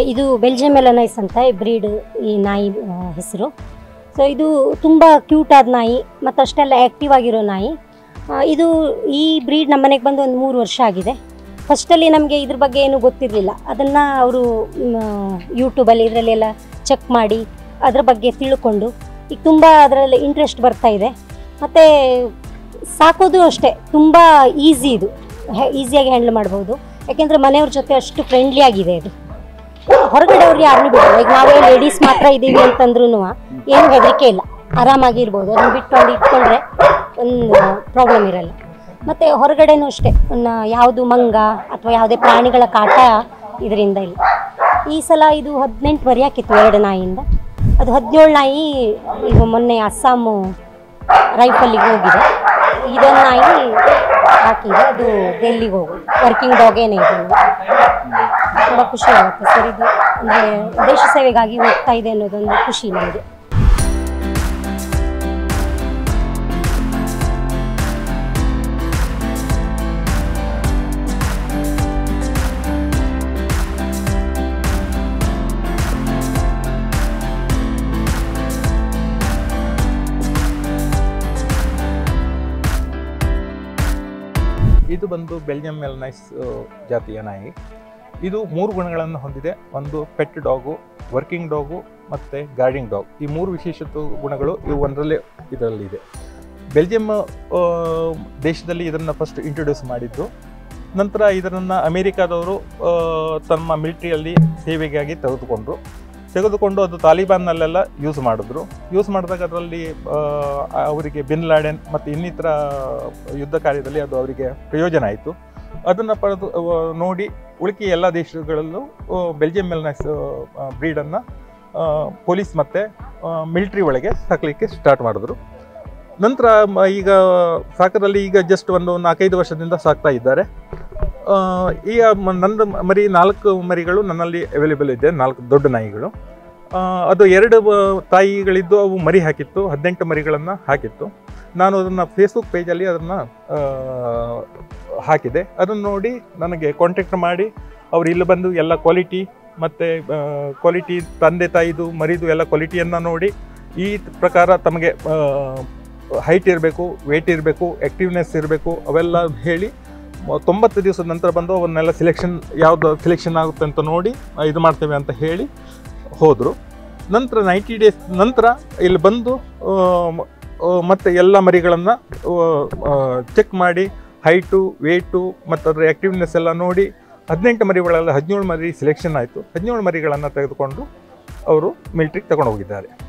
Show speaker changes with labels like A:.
A: ಇದು ಬೆಲ್ಜಿಯಂ ಎಲನೈಸ್ ಅಂತ ಬ್ರೀಡ್ ಈ ನಾಯಿ ಹೆಸರು ಸೊ ಇದು ತುಂಬ ಕ್ಯೂಟ್ ಆದ ನಾಯಿ ಮತ್ತು ಅಷ್ಟೆಲ್ಲ ಆ್ಯಕ್ಟಿವ್ ಆಗಿರೋ ನಾಯಿ ಆ, ಇದು ಈ ಬ್ರೀಡ್ ನಮ್ಮ ಮನೆಗೆ ಬಂದು ಒಂದು ಮೂರು ವರ್ಷ ಆಗಿದೆ ಫಸ್ಟಲ್ಲಿ ನಮಗೆ ಇದ್ರ ಬಗ್ಗೆ ಏನು ಗೊತ್ತಿರಲಿಲ್ಲ ಅದನ್ನು ಅವರು ಯೂಟ್ಯೂಬಲ್ಲಿ ಇದರಲ್ಲೆಲ್ಲ ಚೆಕ್ ಮಾಡಿ ಅದ್ರ ಬಗ್ಗೆ ತಿಳ್ಕೊಂಡು ಈಗ ತುಂಬ ಅದರಲ್ಲಿ ಇಂಟ್ರೆಸ್ಟ್ ಬರ್ತಾ ಇದೆ ಮತ್ತು ಸಾಕೋದು ಅಷ್ಟೇ ತುಂಬ ಈಸಿ ಇದು ಈಸಿಯಾಗಿ ಹ್ಯಾಂಡಲ್ ಮಾಡ್ಬೋದು ಯಾಕೆಂದರೆ ಮನೆಯವ್ರ ಜೊತೆ ಅಷ್ಟು ಫ್ರೆಂಡ್ಲಿ ಆಗಿದೆ ಇದು ಹೊರಗಡೆ ಅವ್ರು ಯಾರನ್ನೂ ಬಿಡಲ್ಲ ಈಗ ನಾವೇ ಲೇಡೀಸ್ ಮಾತ್ರ ಇದ್ದೀವಿ ಅಂತಂದ್ರೂ ಏನು ಹೆದರಿಕೆ ಇಲ್ಲ ಆರಾಮಾಗಿ ಇರ್ಬೋದು ಅದನ್ನ ಬಿಟ್ಟು ಅಲ್ಲಿ ಇಟ್ಕೊಂಡ್ರೆ ಒಂದು ಪ್ರಾಬ್ಲಮ್ ಇರಲ್ಲ ಮತ್ತು ಹೊರಗಡೆನೂ ಅಷ್ಟೇ ಒಂದು ಯಾವುದು ಮಂಗ ಅಥವಾ ಯಾವುದೇ ಪ್ರಾಣಿಗಳ ಕಾಟ ಇದರಿಂದ ಇಲ್ಲ ಈ ಸಲ ಇದು ಹದಿನೆಂಟು ಮರಿ ಹಾಕಿತ್ತು ಎರಡು ನಾಯಿಯಿಂದ ಅದು ಹದಿನೇಳು ನಾಯಿ ಈಗ ಮೊನ್ನೆ ಅಸ್ಸಾಮು ರೈಫಲ್ಲಿಗೆ ಹೋಗಿದೆ ಇದೊಂದು ನಾಯಿ ಹಾಕಿದೆ ಅದು ಡೆಲ್ಲಿಗೆ ಹೋಗೋದು ವರ್ಕಿಂಗ್ ಡಾಗೇನೆ ಇದು ತುಂಬ ಖುಷಿ ಆಗುತ್ತೆ ಸರ್ ಇದು ಅಂದರೆ ದೇಶ ಸೇವೆಗಾಗಿ ಹೋಗ್ತಾ ಇದೆ ಅನ್ನೋದೊಂದು ಖುಷಿ ನಮಗೆ
B: ಇದು ಬಂದು ಬೆಲ್ಜಿಯಂ ಮೆಲ್ನೈಸ್ ಜಾತಿಯ ನಾಯಿ ಇದು ಮೂರು ಗುಣಗಳನ್ನು ಹೊಂದಿದೆ ಒಂದು ಪೆಟ್ ಡಾಗು ವರ್ಕಿಂಗ್ ಡಾಗು ಮತ್ತು ಗಾರ್ಡಿಂಗ್ ಡಾಗ್ ಈ ಮೂರು ವಿಶೇಷ ಗುಣಗಳು ಇವು ಒಂದರಲ್ಲೇ ಇದರಲ್ಲಿದೆ ಬೆಲ್ಜಿಯಂ ಆ, ದೇಶದಲ್ಲಿ ಇದನ್ನು ಫಸ್ಟ್ ಇಂಟ್ರೊಡ್ಯೂಸ್ ಮಾಡಿದ್ದು ನಂತರ ಇದನ್ನು ಅಮೇರಿಕಾದವರು ಆ, ತಮ್ಮ ಮಿಲಿಟ್ರಿಯಲ್ಲಿ ಸೇವೆಗಾಗಿ ತೆಗೆದುಕೊಂಡ್ರು ತೆಗೆದುಕೊಂಡು ಅದು ತಾಲಿಬಾನ್ನಲ್ಲೆಲ್ಲ ಯೂಸ್ ಮಾಡಿದ್ರು ಯೂಸ್ ಮಾಡಿದಾಗ ಅದರಲ್ಲಿ ಆ, ಅವರಿಗೆ ಬಿನ್ ಲಾಡೆನ್ ಮತ್ತು ಇನ್ನಿತರ ಯುದ್ಧ ಕಾರ್ಯದಲ್ಲಿ ಅದು ಅವರಿಗೆ ಪ್ರಯೋಜನ ಆಯಿತು ಅದನ್ನು ಪಡೆದು ಅವ ನೋಡಿ ಉಳಿಕೆ ಎಲ್ಲ ದೇಶಗಳಲ್ಲೂ ಆ, ಬೆಲ್ಜಿಯಂ ಮೆಲ್ನೈಸ್ ಬ್ರೀಡನ್ನು ಪೊಲೀಸ್ ಮತ್ತು ಮಿಲಿಟ್ರಿ ಒಳಗೆ ಸಾಕಲಿಕ್ಕೆ ಸ್ಟಾರ್ಟ್ ಮಾಡಿದ್ರು ನಂತರ ಮ- ಈಗ ಸಾಕರಲ್ಲಿ ಈಗ ಜಸ್ಟ್ ಒಂದು ನಾಲ್ಕೈದು ವರ್ಷದಿಂದ ಸಾಕ್ತಾ ಇದ್ದಾರೆ ಆ, ಈಗ ಮ- ನಂದು ಮರಿ ನಾಲ್ಕು ಮರಿಗಳು ನನ್ನಲ್ಲಿ ಅವೈಲೇಬಲ್ ಇದೆ ನಾಲ್ಕು ದೊಡ್ಡ ನಾಯಿಗಳು ಆ, ಅದು ಎರಡು ಆ, ತಾಯಿಗಳಿದ್ದು ಅವು ಮರಿ ಹಾಕಿತ್ತು ಹದಿನೆಂಟು ಮರಿಗಳನ್ನು ಹಾಕಿತ್ತು ನಾನು ಅದನ್ನು ಫೇಸ್ಬುಕ್ ಪೇಜಲ್ಲಿ ಅದನ್ನು ಹಾಕಿದೆ ಅದನ್ನು ನೋಡಿ ನನಗೆ ಕಾಂಟ್ಯಾಕ್ಟ್ ಮಾಡಿ ಅವ್ರು ಇಲ್ಲಿ ಬಂದು ಎಲ್ಲ ಕ್ವಾಲಿಟಿ ಮತ್ತು ಕ್ವಾಲಿಟಿ ತಂದೆ ತಾಯಿದು ಮರಿದು ಎಲ್ಲ ಕ್ವಾಲಿಟಿಯನ್ನು ನೋಡಿ ಈ ಪ್ರಕಾರ ತಮಗೆ ಹೈಟ್ ಇರಬೇಕು ವೇಟ್ ಇರಬೇಕು ಆ್ಯಕ್ಟಿವ್ನೆಸ್ ಇರಬೇಕು ಅವೆಲ್ಲ ಹೇಳಿ ಮ- ತೊಂಬತ್ತು ದಿವಸದ ನಂತರ ಬಂದು ಅವನ್ನೆಲ್ಲ ಸಿಲೆಕ್ಷನ್ ಯಾವುದು ಸಿಲೆಕ್ಷನ್ ಆಗುತ್ತೆ ಅಂತ ನೋಡಿ ಆ, ಇದು ಮಾಡ್ತೇವೆ ಅಂತ ಹೇಳಿ ಹೋದರು ನಂತರ ನೈಂಟಿ ಡೇಸ್ ನಂತರ ಇಲ್ಲಿ ಬಂದು ಆ, ಮ- ಆ, ಮತ್ತೆ ಎಲ್ಲ ಮರಿಗಳನ್ನು ಚೆಕ್ ಮಾಡಿ ಹೈಟು ವೇಟು ಮತ್ತು ಅದರ ಆ್ಯಕ್ಟಿವ್ನೆಸ್ ಎಲ್ಲ ನೋಡಿ ಹದಿನೆಂಟು ಮರಿಗಳೆಲ್ಲ ಹದಿನೇಳು ಮರಿ ಸಿಲೆಕ್ಷನ್ ಆಯಿತು ಹದಿನೇಳು ಮರಿಗಳನ್ನು ತೆಗೆದುಕೊಂಡು ಅವರು ಮಿಲ್ಟ್ರಿಗೆ ತಗೊಂಡು ಹೋಗಿದ್ದಾರೆ